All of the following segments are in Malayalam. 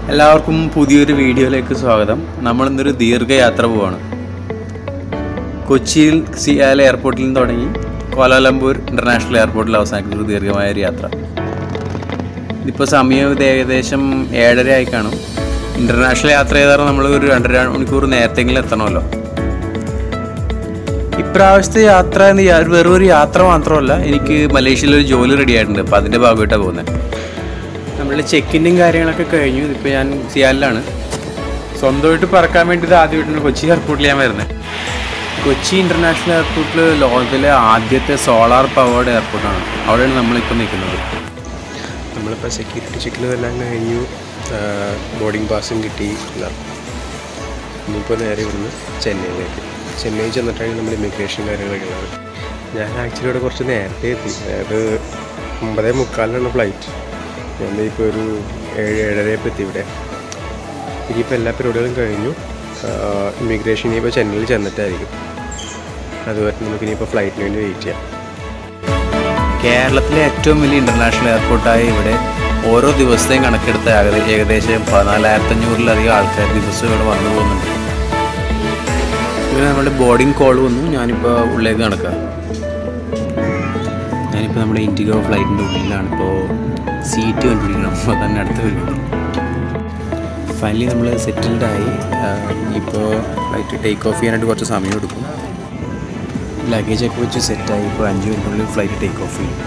എല്ലാവർക്കും പുതിയൊരു വീഡിയോയിലേക്ക് സ്വാഗതം നമ്മൾ ഇന്നൊരു ദീർഘയാത്ര പോവാണ് കൊച്ചിയിൽ സിയാൽ എയർപോർട്ടിൽ നിന്ന് തുടങ്ങി കോലാലംപൂർ ഇൻ്റർനാഷണൽ എയർപോർട്ടിൽ അവസാനിക്കുന്ന ഒരു ദീർഘമായ ഒരു യാത്ര ഇപ്പോൾ സമയം ഇത് ഏകദേശം ഏഴര ആയി കാണും ഇൻ്റർനാഷണൽ യാത്ര ചെയ്താൽ നമ്മൾ ഒരു രണ്ടര മണിക്കൂർ നേരത്തെങ്കിലും എത്തണമല്ലോ ഇപ്രാവശ്യത്തെ യാത്ര എന്ന് യാ- വെറും ഒരു യാത്ര മാത്രമല്ല എനിക്ക് മലേഷ്യയിൽ ഒരു ജോലി റെഡി ആയിട്ടുണ്ട് അപ്പോൾ അതിൻ്റെ ഭാഗമായിട്ടാണ് പോകുന്നത് നമ്മളുടെ ചെക്കിൻ്റെയും കാര്യങ്ങളൊക്കെ കഴിഞ്ഞു ഇപ്പോൾ ഞാൻ സിയാലിലാണ് സ്വന്തമായിട്ട് പറക്കാൻ വേണ്ടി ഇത് ആദ്യമായിട്ടാണ് കൊച്ചി എയർപോർട്ടിൽ ഞാൻ വരുന്നത് കൊച്ചി ഇൻ്റർനാഷണൽ എയർപോർട്ടിൽ ലോകത്തിലെ ആദ്യത്തെ സോളാർ പവേർഡ് എയർപോർട്ടാണ് അവിടെയാണ് നമ്മളിപ്പോൾ നിൽക്കുന്നത് നമ്മളിപ്പോൾ സെക്യൂരിറ്റി ചെക്കിലും എല്ലാം കഴിഞ്ഞു ബോർഡിംഗ് പാസും കിട്ടി എല്ലാം ഇനിയിപ്പോൾ നേരെ ഇവിടുന്ന് ചെന്നൈയിലേക്ക് ചെന്നൈ ചെന്നിട്ടാണ് നമ്മൾ ഇമിഗ്രേഷൻ കാര്യങ്ങളൊക്കെ ഉള്ളത് ഞാൻ ആക്ച്വലി ഇവിടെ കുറച്ച് നേരത്തെ എത്തി അതായത് ഒമ്പതേ മുക്കാലിനാണ് ഫ്ലൈറ്റ് ഞാൻ ഇപ്പോൾ ഒരു ഏഴ് ഏഴരയപ്പോൾ എത്തി ഇവിടെ ഇനിയിപ്പോൾ എല്ലാ പരിപാടികളും കഴിഞ്ഞു ഇമിഗ്രേഷൻ ഇനിയിപ്പോൾ ചെന്നൈയിൽ ചെന്നിട്ടായിരിക്കും അതുവരെ നമുക്ക് ഇനിയിപ്പോൾ ഫ്ലൈറ്റിന് വേണ്ടി വെയിറ്റ് ചെയ്യാം കേരളത്തിലെ ഏറ്റവും വലിയ ഇൻ്റർനാഷണൽ എയർപോർട്ടായ ഇവിടെ ഓരോ ദിവസത്തെയും കണക്കെടുത്ത ഏകദേ- ഏകദേശം പതിനാലായിരത്തഞ്ഞൂറിലധികം ആൾക്കാർ ദിവസവും ഇവിടെ വന്നു പോകുന്നുണ്ട് ഇങ്ങനെ നമ്മുടെ ബോർഡിംഗ് കോൾ വന്നു ഞാനിപ്പോൾ ഉള്ളിലേക്ക് നടക്കുക ഞാനിപ്പോൾ നമ്മുടെ ഇൻഡിഗോ ഫ്ലൈറ്റിൻ്റെ ഉള്ളിലാണ് ഇപ്പോൾ സീറ്റ് കണ്ടുപിടിക്കണം അപ്പോൾ തന്നെ അടുത്ത് വരും ഫൈനലി നമ്മൾ സെറ്റിൽഡായി ഇപ്പോൾ ഫ്ലൈറ്റ് ടേക്ക് ഓഫ് ചെയ്യാനായിട്ട് കുറച്ച് സമയം എടുക്കും ലഗേജൊക്കെ വെച്ച് സെറ്റായി ഇപ്പോൾ അഞ്ച് മിനിറ്റിനുള്ളിൽ ഫ്ലൈറ്റ് ടേക്ക് ഓഫ് ചെയ്യും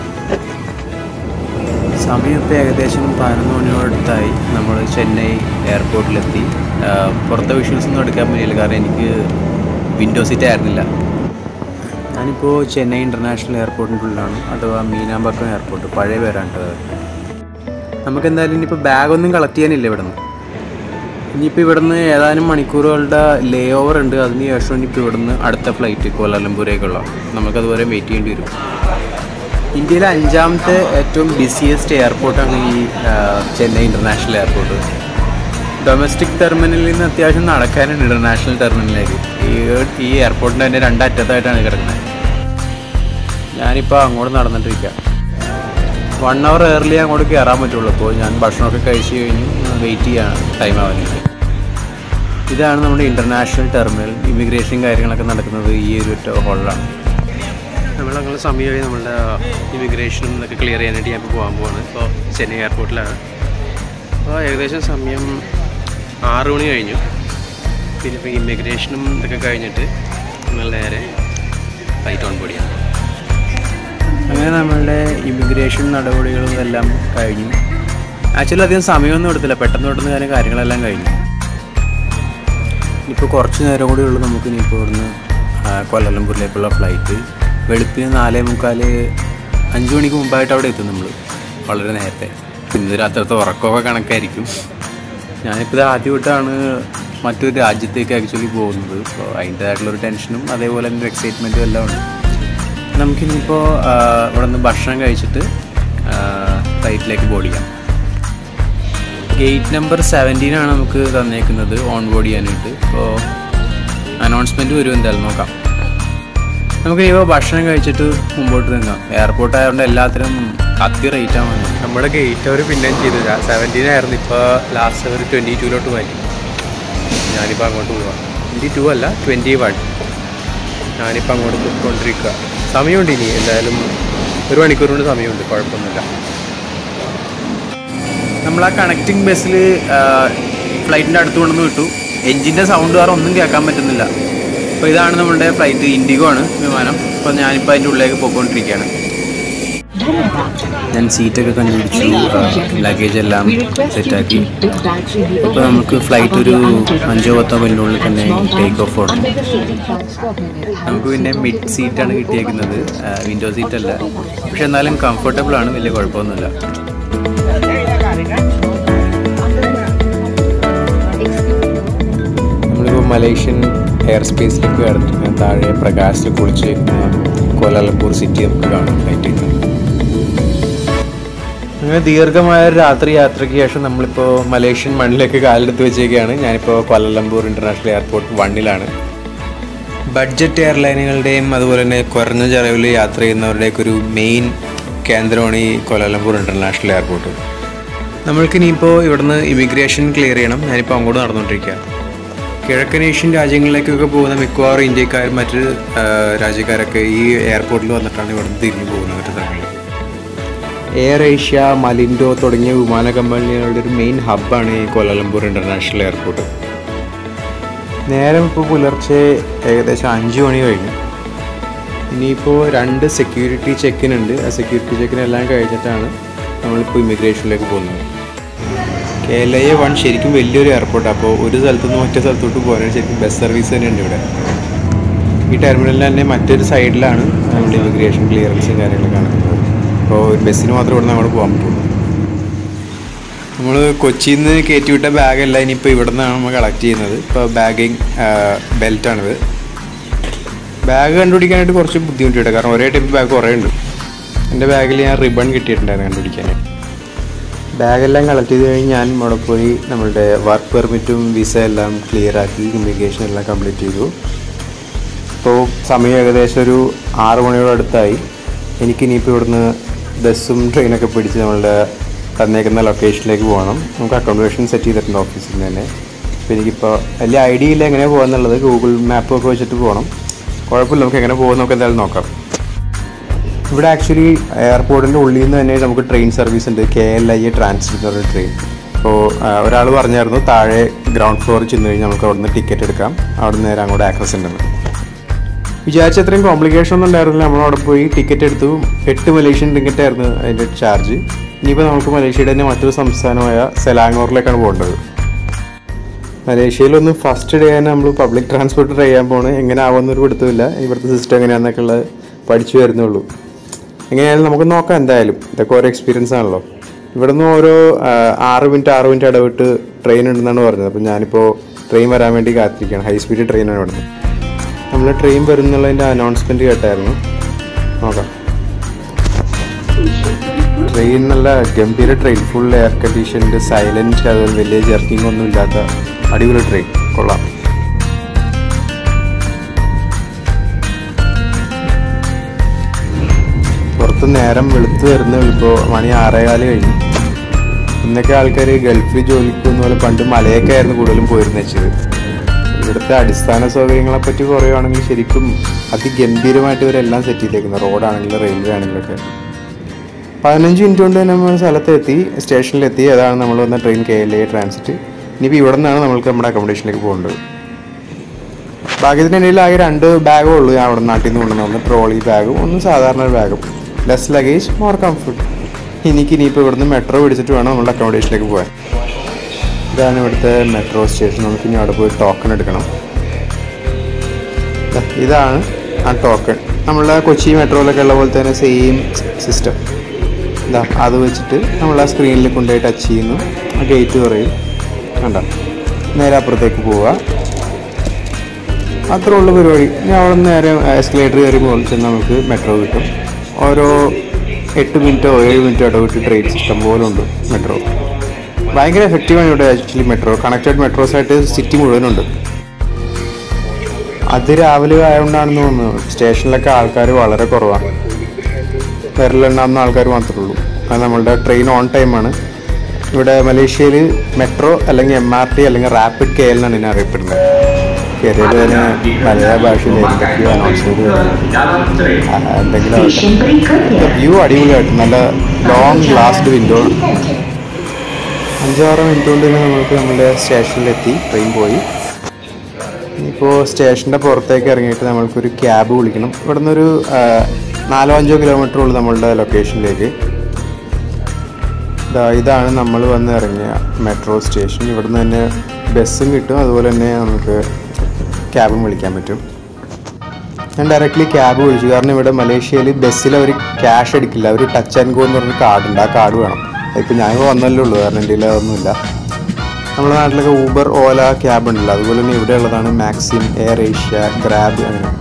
സമയം ഇപ്പോൾ ഏകദേശം പതിനൊന്ന് മണിയോടടുത്തായി നമ്മൾ ചെന്നൈ എയർപോർട്ടിലെത്തി ആ, പുറത്തെ വിഷ്വൽസ് ഒന്നും എടുക്കാൻ പറ്റില്ല കാരണം എനിക്ക് വിൻഡോ സീറ്റ് ആയിരുന്നില്ല ഞാനിപ്പോൾ ചെന്നൈ ഇൻ്റർനാഷണൽ എയർപോർട്ടിൻ്റെ ഉള്ളിലാണ് അഥവാ മീനാമ്പക്കം എയർപോർട്ട് പഴയ പേരാണ് കേട്ടോ അത്. നമുക്ക് എന്തായാലും ഇനിയിപ്പോൾ ബാഗൊന്നും കളക്ട് ചെയ്യാനില്ല ഇവിടെ നിന്ന് ഇനിയിപ്പോൾ ഇവിടുന്ന് ഏതാനും മണിക്കൂറുകളുടെ ലേ ഓവർ ഉണ്ട് അതിന് ശേഷം ഇനിയിപ്പോൾ ഇവിടുന്ന് അടുത്ത ഫ്ലൈറ്റ് കോലാലംപൂരേക്കുള്ള നമുക്കതുവരെ വെയിറ്റ് ചെയ്യേണ്ടി വരും ഇന്ത്യയിലെ അഞ്ചാമത്തെ ഏറ്റവും ബിസിയസ്റ്റ് എയർപോർട്ടാണ് ഈ ആ, ചെന്നൈ ഇൻ്റർനാഷണൽ എയർപോർട്ട് ഡൊമസ്റ്റിക് ടെർമിനലിൽ നിന്ന് അത്യാവശ്യം നടക്കാനുണ്ട് ഇൻ്റർനാഷണൽ ടെർമിനലിലേക്ക് ഈ ഈ എയർപോർട്ടിൻ്റെ തന്നെ രണ്ടറ്റത്തായിട്ടാണ് കിടക്കുന്നത് ഞാനിപ്പോൾ അങ്ങോട്ട് നടന്നിട്ടിരിക്കുക വൺ അവർ ഏർലി അങ്ങോട്ട് കയറാൻ പറ്റുള്ളൂ അപ്പോൾ ഞാൻ ഭക്ഷണമൊക്കെ കഴിച്ച് കഴിഞ്ഞ് വെയിറ്റ് ചെയ്യാണ് ടൈം ആവാനായിട്ട് ഇതാണ് നമ്മുടെ ഇൻ്റർനാഷണൽ ടെർമിനൽ ഇമിഗ്രേഷൻ കാര്യങ്ങളൊക്കെ നടക്കുന്നത് ഈ ഒരു ഹോളിലാണ് നമ്മളങ്ങനെ സമയമായി നമ്മളുടെ ഇമിഗ്രേഷനും ഇതൊക്കെ ക്ലിയർ ചെയ്യാനായിട്ട് ഞാൻ ഇപ്പോൾ പോകാൻ പോവാണ് ഇപ്പോൾ ചെന്നൈ എയർപോർട്ടിലാണ് അപ്പോൾ ഏകദേശം സമയം ആറ് മണി കഴിഞ്ഞു പിന്നെ ഇപ്പോൾ ഇമിഗ്രേഷനും ഇതൊക്കെ കഴിഞ്ഞിട്ട് നമ്മൾ നേരെ ഫ്ലൈറ്റ് ഓൺ ബോഡിയാണ് അങ്ങനെ നമ്മളുടെ ഇമിഗ്രേഷൻ നടപടികളും എല്ലാം കഴിഞ്ഞു ആക്ച്വലി അധികം സമയമൊന്നും എടുത്തില്ല പെട്ടെന്ന് പെട്ടെന്ന് കാര്യം കാര്യങ്ങളെല്ലാം കഴിഞ്ഞു ഇപ്പോൾ കുറച്ച് നേരം കൂടി ഉള്ളൂ നമുക്ക് ഇനിയിപ്പോൾ ഇവിടുന്ന് ആ, കൊല്ലംപൂരിലേക്കുള്ള ഫ്ലൈറ്റ് വെളുപ്പിന് നാലേ മുക്കാൽ അഞ്ച് മണിക്ക് മുമ്പായിട്ട് അവിടെ എത്തും നമ്മൾ വളരെ നേരത്തെ ഇന്ന് രാത്രിത്തെ ഉറക്കമൊക്കെ കണക്കായിരിക്കും ഞാനിപ്പോൾ ഇത് ആദ്യമായിട്ടാണ് മറ്റൊരു രാജ്യത്തേക്ക് ആക്ച്വലി പോകുന്നത് അപ്പോൾ അതിൻ്റേതായിട്ടുള്ളൊരു ടെൻഷനും അതേപോലെ തന്നെ ഒരു എക്സൈറ്റ്മെൻറ്റും എല്ലാം ഉണ്ട് നമുക്കിനിപ്പോൾ ഇവിടെ നിന്ന് ഭക്ഷണം കഴിച്ചിട്ട് ഫ്ലൈറ്റിലേക്ക് ബോർഡ് ചെയ്യാം ഗേറ്റ് നമ്പർ സെവൻറ്റീനാണ് നമുക്ക് തന്നേക്കുന്നത് ഓൺ ബോർഡ് ചെയ്യാനായിട്ട് ഇപ്പോൾ അനൗൺസ്മെൻറ്റ് വരും എന്തായാലും നോക്കാം നമുക്ക് ഇപ്പോൾ ഭക്ഷണം കഴിച്ചിട്ട് മുമ്പോട്ട് നീങ്ങാം എയർപോർട്ട് ആയതുകൊണ്ട് എല്ലാത്തിനും അതി റേറ്റ് ആണ് നമ്മുടെ ഗേറ്റ് അവർ പിന്നെയും ചെയ്തു സെവൻറ്റീൻ ആയിരുന്നു ഇപ്പോൾ ലാസ്റ്റ് അവർ ട്വൻറ്റി ടൂലോട്ട് മാറ്റി ഞാനിപ്പോൾ അങ്ങോട്ട് പോവാം ട്വൻറ്റി ടു അല്ല ട്വൻറ്റി വൺ ഞാനിപ്പോൾ അങ്ങോട്ട് പോയിക്കൊണ്ടിരിക്കുക സമയമുണ്ട് ഇനി എന്തായാലും ഒരു മണിക്കൂർ കൊണ്ട് സമയമുണ്ട് കുഴപ്പമൊന്നുമില്ല നമ്മൾ ആ കണക്റ്റിംഗ് ബസ്സിൽ ഫ്ലൈറ്റിൻ്റെ അടുത്ത് കൊണ്ടുവന്ന് വിട്ടു എൻജിൻ്റെ സൗണ്ട് വേറെ ഒന്നും കേൾക്കാൻ പറ്റുന്നില്ല അപ്പോൾ ഇതാണ് നമ്മളുടെ ഫ്ലൈറ്റ് ഇൻഡിഗോ ആണ് വിമാനം അപ്പോൾ ഞാനിപ്പോൾ അതിൻ്റെ ഉള്ളിലേക്ക് പോയിക്കൊണ്ടിരിക്കുകയാണ് ഞാൻ സീറ്റൊക്കെ കണ്ടുപിടിച്ചു ലഗേജ് എല്ലാം സെറ്റാക്കി ഇപ്പോൾ നമുക്ക് ഫ്ലൈറ്റ് ഒരു അഞ്ചോ പത്തോ മിനിറ്റിനുള്ളിൽ തന്നെ ടേക്ക് ഓഫ് ഓടും നമുക്ക് പിന്നെ മിഡ് സീറ്റാണ് കിട്ടിയേക്കുന്നത് വിൻഡോ സീറ്റ് അല്ല പക്ഷെ എന്നാലും കംഫർട്ടബിൾ ആണ് വലിയ കുഴപ്പമൊന്നുമില്ല നമ്മളിപ്പോൾ മലേഷ്യൻ എയർ സ്പേസിലേക്ക് കടന്നിരിക്കുന്ന താഴെ പ്രകാശത്തിൽ കുളിച്ച് കോലാലംപൂർ സിറ്റി നമുക്ക് കാണാൻ പറ്റിയിട്ടുണ്ട് അങ്ങനെ ദീർഘമായ ഒരു രാത്രി യാത്രയ്ക്ക് ശേഷം നമ്മളിപ്പോൾ മലേഷ്യൻ മണ്ണിലേക്ക് കാലെടുത്ത് വെച്ചേക്കാണ് ഞാനിപ്പോൾ കോലാലംപൂർ ഇൻ്റർനാഷണൽ എയർപോർട്ട് വണ്ണിലാണ് ബഡ്ജറ്റ് എയർലൈനുകളുടെയും അതുപോലെ തന്നെ കുറഞ്ഞ ചെലവിൽ യാത്ര ചെയ്യുന്നവരുടെയൊക്കെ ഒരു മെയിൻ കേന്ദ്രമാണ് ഈ കോലാലംപൂർ ഇൻ്റർനാഷണൽ എയർപോർട്ട് നമ്മൾക്കിനിയിപ്പോൾ ഇവിടുന്ന് ഇമിഗ്രേഷൻ ക്ലിയർ ചെയ്യണം ഞാനിപ്പോൾ അങ്ങോട്ട് നടന്നുകൊണ്ടിരിക്കുക കിഴക്കൻ ഏഷ്യൻ രാജ്യങ്ങളിലേക്കൊക്കെ പോകുന്ന മിക്കവാറും ഇന്ത്യക്കാരും മറ്റ് ആ, രാജ്യക്കാരൊക്കെ ഈ എയർപോർട്ടിൽ വന്നിട്ടാണ് ഇവിടുന്ന് തിരിഞ്ഞു പോകുന്നത് മറ്റു സ്ഥലങ്ങളിൽ എയർ ഏഷ്യ മലിൻഡോ തുടങ്ങിയ വിമാന കമ്പനികളുടെ ഒരു മെയിൻ ഹബ്ബാണ് ഈ കോലാലംപൂർ ഇൻ്റർനാഷണൽ എയർപോർട്ട് നേരം ഇപ്പോൾ പുലർച്ചെ ഏകദേശം അഞ്ച് മണി കഴിഞ്ഞു ഇനിയിപ്പോൾ രണ്ട് സെക്യൂരിറ്റി ചെക്കിനുണ്ട് ആ സെക്യൂരിറ്റി ചെക്കിനെല്ലാം കഴിഞ്ഞിട്ടാണ് നമ്മളിപ്പോൾ ഇമിഗ്രേഷനിലേക്ക് പോകുന്നത് K L I A one ശരിക്കും വലിയൊരു എയർപോർട്ടാണ് അപ്പോൾ ഒരു സ്ഥലത്തു നിന്ന് മറ്റേ സ്ഥലത്തോട്ട് പോകാൻ ശരിക്കും ബസ് സർവീസ് തന്നെയുണ്ട് ഇവിടെ ഈ ടെർമിനലിൽ തന്നെ മറ്റൊരു സൈഡിലാണ് നമ്മുടെ ഇമിഗ്രേഷൻ ക്ലിയറൻസും കാര്യങ്ങളൊക്കെ നടക്കുന്നത് അപ്പോൾ ഒരു ബസ്സിന് മാത്രമേ ഇവിടെ നിന്ന് അങ്ങോട്ട് പോകാൻ പറ്റുള്ളൂ നമ്മൾ കൊച്ചിയിൽ നിന്ന് കയറ്റിവിട്ട ബാഗല്ല ഇനിയിപ്പോൾ ഇവിടെ നിന്നാണ് നമ്മൾ കളക്ട് ചെയ്യുന്നത് ഇപ്പോൾ ബാഗിങ് ബെൽറ്റാണിത് ബാഗ് കണ്ടുപിടിക്കാനായിട്ട് കുറച്ച് ബുദ്ധിമുട്ടുണ്ട് കാരണം ഒരേ ടൈപ്പ് ബാഗ് കുറേ ഉണ്ട് എൻ്റെ ബാഗിൽ ഞാൻ റിബൺ കിട്ടിയിട്ടുണ്ടായിരുന്നു കണ്ടുപിടിക്കാനായിട്ട് ബാഗെല്ലാം കളക്ട് ചെയ്ത് കഴിഞ്ഞ് ഞാൻ അവിടെ പോയി നമ്മളുടെ വർക്ക് പെർമിറ്റും വിസ എല്ലാം ക്ലിയർ ആക്കി ഇമിഗ്രേഷൻ എല്ലാം കംപ്ലീറ്റ് ചെയ്തു ഇപ്പോൾ സമയം ഏകദേശം ഒരു ആറ് മണിയോട് അടുത്തായി എനിക്കിനിയിപ്പോൾ ഇവിടുന്ന് ബസ്സും ട്രെയിനൊക്കെ പിടിച്ച് നമ്മളുടെ തന്നേക്കുന്ന ലൊക്കേഷനിലേക്ക് പോകണം നമുക്ക് അക്കോമഡേഷൻ സെറ്റ് ചെയ്തിട്ടുണ്ട് ഓഫീസിൽ നിന്ന് തന്നെ അപ്പോൾ എനിക്കിപ്പോൾ വലിയ ഐഡിയ ഇല്ല എങ്ങനെ പോകാന്നുള്ളത് ഗൂഗിൾ മാപ്പ് ഒക്കെ വെച്ചിട്ട് പോകണം കുഴപ്പമില്ല നമുക്ക് എങ്ങനെ പോകും നമുക്ക് എന്തായാലും നോക്കാം ഇവിടെ ആക്ച്വലി എയർപോർട്ടിൻ്റെ ഉള്ളിൽ നിന്ന് തന്നെ നമുക്ക് ട്രെയിൻ സർവീസ് ഉണ്ട് K L I A transit എന്ന് പറഞ്ഞ ട്രെയിൻ അപ്പോൾ ഒരാൾ പറഞ്ഞായിരുന്നു താഴെ ഗ്രൗണ്ട് ഫ്ലോറിൽ ചെന്ന് കഴിഞ്ഞാൽ നമുക്ക് അവിടുന്ന് ടിക്കറ്റ് എടുക്കാം അവിടെ നേരെ അങ്ങോട്ട് ആക്സസ് ഉണ്ടെന്ന് വിചാരിച്ച അത്രയും കോംപ്ലിക്കേഷൻ ഒന്നും ഉണ്ടായിരുന്നില്ല നമ്മളവിടെ പോയി ടിക്കറ്റ് എടുത്തു എട്ട് മലേഷ്യൻ ടിക്കറ്റ് ആയിരുന്നു അതിൻ്റെ ചാർജ് ഇനിയിപ്പോൾ നമുക്ക് മലേഷ്യയുടെ തന്നെ മറ്റൊരു സംസ്ഥാനമായ സെലാങ്ങോറിലേക്കാണ് പോകേണ്ടത് മലേഷ്യയിലൊന്നും ഫസ്റ്റ് ഡേ തന്നെ നമ്മൾ പബ്ലിക് ട്രാൻസ്പോർട്ട് ട്രൈ ചെയ്യാൻ പോണ് എങ്ങനെ ആവുമെന്നൊരു പിടുത്തമില്ല ഇവിടുത്തെ സിസ്റ്റം എങ്ങനെയാണെന്നൊക്കെ ഉള്ളത് പഠിച്ചു വരുന്നുള്ളൂ എങ്ങനെയായാലും നമുക്ക് നോക്കാം എന്തായാലും ഇതൊക്കെ ഓരോ എക്സ്പീരിയൻസ് ആണല്ലോ ഇവിടുന്ന് ഓരോ ആ, ആറ് മിനിറ്റ് ആറ് മിനിറ്റ് ഇടവിട്ട് ട്രെയിൻ ഉണ്ടെന്നാണ് പറഞ്ഞത് അപ്പോൾ ഞാനിപ്പോൾ ട്രെയിൻ വരാൻ വേണ്ടി കാത്തിരിക്കുകയാണ് ഹൈ സ്പീഡ് ട്രെയിനാണ് ഇവിടുന്ന് നമ്മൾ ട്രെയിൻ വരുന്നുള്ളതിൻ്റെ അനൗൺസ്മെൻറ്റ് കേട്ടായിരുന്നു നോക്കാം ട്രെയിൻ നല്ല ഗംഭീര train full air conditioned silent അതുപോലെ വലിയ ജർക്കിംഗ് ഒന്നും ഇല്ലാത്ത അടിപൊളി ട്രെയിൻ കൊള്ളാം പുറത്ത് നേരം വെളുത്ത് വരുന്ന ഇപ്പോൾ മണി ആറേകാല് കഴിഞ്ഞു ഇന്നൊക്കെ ആൾക്കാർ ഗൾഫിൽ ജോലിക്ക് പോകുന്ന പോലെ പണ്ട് മലയൊക്കെ ആയിരുന്നു കൂടുതലും പോയിരുന്നു വെച്ചത് ഇവിടുത്തെ അടിസ്ഥാന സൗകര്യങ്ങളെ പറ്റി പറയുകയാണെങ്കിൽ ശരിക്കും അതിഗംഭീരമായിട്ട് ഇവരെല്ലാം സെറ്റ് ചെയ്തേക്കുന്നത് റോഡാണെങ്കിലും റെയിൽവേ ആണെങ്കിലൊക്കെ പതിനഞ്ച് മിനിറ്റ് കൊണ്ട് തന്നെ നമ്മൾ സ്ഥലത്തെത്തി സ്റ്റേഷനിലെത്തി അതാണ് നമ്മൾ വന്ന train K L A transit ഇനിയിപ്പോൾ ഇവിടെ നിന്നാണ് നമ്മൾക്ക് നമ്മുടെ അക്കോമഡേഷനിലേക്ക് പോകേണ്ടത് ഭാഗ്യത്തിന് എൻ്റെ ആകെ രണ്ട് ബാഗേ ഉള്ളൂ ഞാൻ അവിടെ നാട്ടിൽ നിന്ന് കൊണ്ടുവന്ന ഒന്ന് ട്രോളി ബാഗും ഒന്ന് സാധാരണ ഒരു ബാഗും ലെസ് ലഗേജ് മോർ കംഫർട്ട് എനിക്ക് ഇനിയിപ്പോൾ ഇവിടുന്ന് മെട്രോ പിടിച്ചിട്ട് വേണം നമ്മുടെ അക്കോമഡേഷനിലേക്ക് പോകാൻ ഇതാണ് ഇവിടുത്തെ മെട്രോ സ്റ്റേഷൻ നമുക്ക് ഇനി അവിടെ പോയി ടോക്കൺ എടുക്കണം ദാ ഇതാണ് ആ ടോക്കൺ നമ്മളെ കൊച്ചി മെട്രോയിലൊക്കെ ഉള്ള പോലെ തന്നെ സെയിം സിസ്റ്റം ഇതാ അത് വെച്ചിട്ട് നമ്മൾ ആ സ്ക്രീനിൽ കൊണ്ടുപോയി ടച്ച് ചെയ്യുന്നു ആ ഗേറ്റ് പറയും കണ്ട നേരെ അപ്പുറത്തേക്ക് പോവുക അത്രേ ഉള്ള പരിപാടി ഇനി അവിടെ നിന്ന് നേരെ എസ്കലേറ്റർ കയറി മുകളിൽ ചെന്ന് നമുക്ക് മെട്രോ കിട്ടും ഓരോ എട്ട് മിനിറ്റോ ഏഴ് മിനിറ്റോ ഇടവിട്ട് ട്രെയിൻ സിസ്റ്റം പോലെ ഉണ്ട് മെട്രോ ഭയങ്കര എഫക്റ്റീവാണ് ഇവിടെ ആക്ച്വലി മെട്രോ കണക്റ്റഡ് മെട്രോസ് ആയിട്ട് സിറ്റി മുഴുവനുണ്ട് അത് രാവിലെ ആയതുകൊണ്ടാണെന്ന് തോന്നുന്നു സ്റ്റേഷനിലൊക്കെ ആൾക്കാർ വളരെ കുറവാണ് വിരലെണ്ണാവുന്ന ആൾക്കാർ മാത്രമേ ഉള്ളൂ അത് നമ്മളുടെ ട്രെയിൻ ഓൺ ടൈമാണ് ഇവിടെ മലേഷ്യയിൽ മെട്രോ അല്ലെങ്കിൽ എം ആർ ടി അല്ലെങ്കിൽ റാപ്പിഡ് കെ എൽ എന്നാണ് ഇതിനെ അറിയപ്പെടുന്നത് കേരളത്തിൽ തന്നെ മലയാള ഭാഷയിൽ എന്തൊക്കെയോ അനൗൺസ്മെന്റ് എന്തെങ്കിലും വ്യൂ അടിപൊളിയായിട്ട് നല്ല ലോങ് ഗ്ലാസ്ഡ് വിൻഡോ അഞ്ചാറ് മിനിറ്റ് കൊണ്ട് തന്നെ നമുക്ക് നമ്മുടെ സ്റ്റേഷനിലെത്തി ട്രെയിൻ പോയി ഇപ്പോൾ സ്റ്റേഷൻ്റെ പുറത്തേക്ക് ഇറങ്ങിയിട്ട് നമ്മൾക്കൊരു ക്യാബ് വിളിക്കണം ഇവിടെ നിന്നൊരു നാലോ അഞ്ചോ കിലോമീറ്റർ ഉള്ളൂ നമ്മളുടെ ലൊക്കേഷനിലേക്ക് ദാ ഇതാണ് നമ്മൾ വന്ന് ഇറങ്ങിയ മെട്രോ സ്റ്റേഷൻ ഇവിടുന്ന് തന്നെ ബസ്സും കിട്ടും അതുപോലെ തന്നെ നമുക്ക് ക്യാബും വിളിക്കാൻ പറ്റും ഞാൻ ഡയറക്റ്റ്ലി ക്യാബ് വിളിച്ചു കാരണം ഇവിടെ മലേഷ്യയിൽ ബസ്സിൽ അവർ ക്യാഷ് എടുക്കില്ല അവർ ടച്ച് ആൻഡ് ഗോ എന്ന് പറഞ്ഞ കാർഡുണ്ട് ആ കാർഡ് വേണം ഇപ്പം ഞാൻ വന്നല്ലേ ഉള്ളൂ കാരണം എൻ്റെ കയ്യിൽ അതൊന്നുമില്ല നമ്മുടെ നാട്ടിലൊക്കെ ഊബർ ഓല ക്യാബ് ഉണ്ടല്ലോ അതുപോലെ തന്നെ ഇവിടെ ഉള്ളതാണ് മാക്സിം എയർ ഏഷ്യ ഗ്രാബ് അങ്ങനെ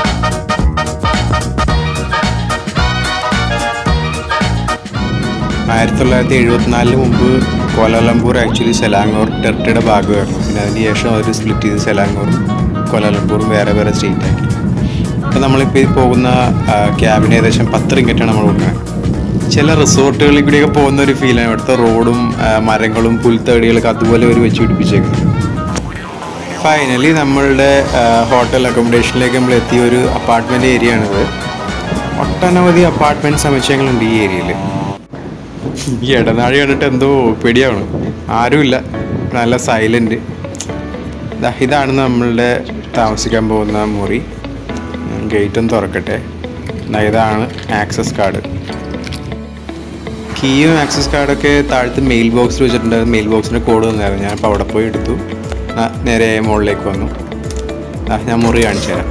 ആയിരത്തി തൊള്ളായിരത്തി എഴുപത്തിനാലിന് മുമ്പ് കോലാലംപൂർ ആക്ച്വലി സെലാങ്ങോർ ടെറിട്ടറിയുടെ ഭാഗമായിരുന്നു പിന്നെ അതിന് ശേഷം അവർ സ്പ്ലിറ്റ് ചെയ്ത് സെലാങ്ങോറും കോലാലംപൂറും വേറെ വേറെ സ്റ്റേറ്റ് ആക്കി അപ്പോൾ നമ്മളിപ്പോൾ ഈ പോകുന്ന ക്യാബിന് ഏകദേശം പത്ത് റിങ്കറ്റാണ് നമ്മൾ കൊടുക്കുന്നത് ചില റിസോർട്ടുകളിൽ കൂടിയൊക്കെ പോകുന്ന ഒരു ഫീലാണ് ഇവിടുത്തെ റോഡും ആ, മരങ്ങളും പുൽത്തടികളൊക്കെ അതുപോലെ ഒരു വെച്ച് പിടിപ്പിച്ചേക്കുന്നത് ഫൈനലി നമ്മളുടെ ഹോട്ടൽ അക്കോമഡേഷനിലേക്ക് നമ്മൾ എത്തിയ ഒരു അപ്പാർട്ട്മെൻറ്റ് ഏരിയ ആണിത് ഒട്ടനവധി അപ്പാർട്ട്മെൻറ്റ് സമുച്ചയങ്ങളുണ്ട് ഈ ഏരിയയിൽ ഈ ഇടനാഴി കണ്ടിട്ട് എന്തോ പേടിയാണ് ആരുമില്ല നല്ല സൈലൻറ്റ് ഇതാണ് നമ്മളുടെ താമസിക്കാൻ പോകുന്ന മുറി ഗേറ്റും തുറക്കട്ടെ ദാ ഇതാണ് ആക്സസ് കാർഡ് കീയും ആക്സസ് കാർഡൊക്കെ താഴത്ത് മെയിൽ ബോക്സിൽ വെച്ചിട്ടുണ്ടായിരുന്നു മെയിൽ ബോക്സിൻ്റെ കോഡ് തന്നായിരുന്നു ഞാനിപ്പോൾ അവിടെ പോയി എടുത്തു ആ, നേരെ മുകളിലേക്ക് വന്നു ആ, ഞാൻ മുറി കാണിച്ചു തരാം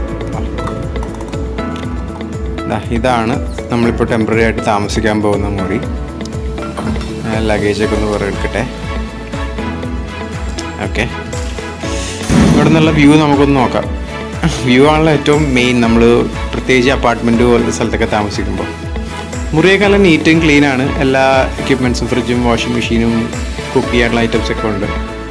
ദാ ഇതാണ് നമ്മളിപ്പോൾ ടെമ്പററി ആയിട്ട് താമസിക്കാൻ പോകുന്ന മുറി ലഗേജൊക്കെ ഒന്ന് വേറെ എടുക്കട്ടെ ഓക്കെ ഇവിടെ നിന്നുള്ള വ്യൂ നമുക്കൊന്ന് നോക്കാം വ്യൂ ആണല്ലോ ഏറ്റവും മെയിൻ നമ്മൾ പ്രത്യേകിച്ച് അപ്പാർട്ട്മെൻറ്റ് പോലത്തെ സ്ഥലത്തൊക്കെ താമസിക്കുമ്പോൾ മുറിയൊക്കെ നല്ല നീറ്റും ക്ലീൻ ആണ് എല്ലാ എക്യുപ്മെൻറ്റ്സും ഫ്രിഡ്ജും വാഷിംഗ് മെഷീനും കുക്ക് ചെയ്യാനുള്ള ഐറ്റംസ് ഒക്കെ ഉണ്ട്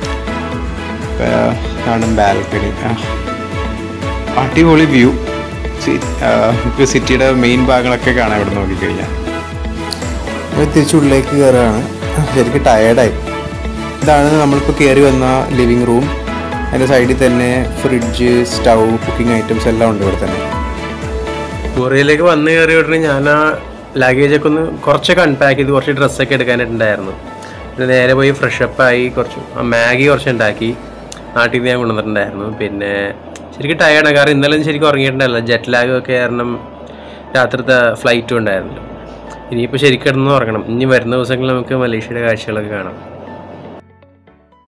ആണ് ബാൽക്കണി അടിപൊളി വ്യൂ ഇപ്പോൾ സിറ്റിയുടെ മെയിൻ ഭാഗങ്ങളൊക്കെ കാണാം ഇവിടെ നോക്കിക്കഴിഞ്ഞാൽ തിരിച്ച് ഉള്ളിലേക്ക് കയറുകയാണ് ശരിക്കും ടയേർഡായി ഇതാണ് നമ്മളിപ്പോൾ കയറി വന്ന ലിവിങ് റൂം അതിൻ്റെ സൈഡിൽ തന്നെ ഫ്രിഡ്ജ് സ്റ്റൗ കുക്കിംഗ് ഐറ്റംസ് എല്ലാം ഉണ്ട് ഇവിടെ തന്നെ മുറിയിലേക്ക് വന്ന് കയറി ഉടനെ ഞാൻ ആ ലഗേജൊക്കെ ഒന്ന് കുറച്ചൊക്കെ അൺപാക്ക് ചെയ്ത് കുറച്ച് ഡ്രസ്സൊക്കെ എടുക്കാനായിട്ടുണ്ടായിരുന്നു പിന്നെ നേരെ പോയി ഫ്രഷപ്പ് ആയി കുറച്ച് ആ മാഗി കുറച്ച് ഉണ്ടാക്കി നാട്ടിൽ നിന്ന് ഞാൻ കൊണ്ടുവന്നിട്ടുണ്ടായിരുന്നു പിന്നെ ശരിക്കും ടയേർഡാണ് കാരണം ഇന്നലെ ഒന്നും ശരിക്കും ഉറങ്ങിയിട്ടുണ്ടായില്ല ജെറ്റ് ലാഗ് ഒക്കെ കാരണം രാത്രിത്തെ ഫ്ലൈറ്റും ഉണ്ടായിരുന്നു ഇനിയിപ്പോൾ ശരിക്കും കിടന്ന് ഉറങ്ങണം ഇനി വരുന്ന ദിവസങ്ങളിൽ നമുക്ക് മലേഷ്യയുടെ കാഴ്ചകളൊക്കെ കാണാം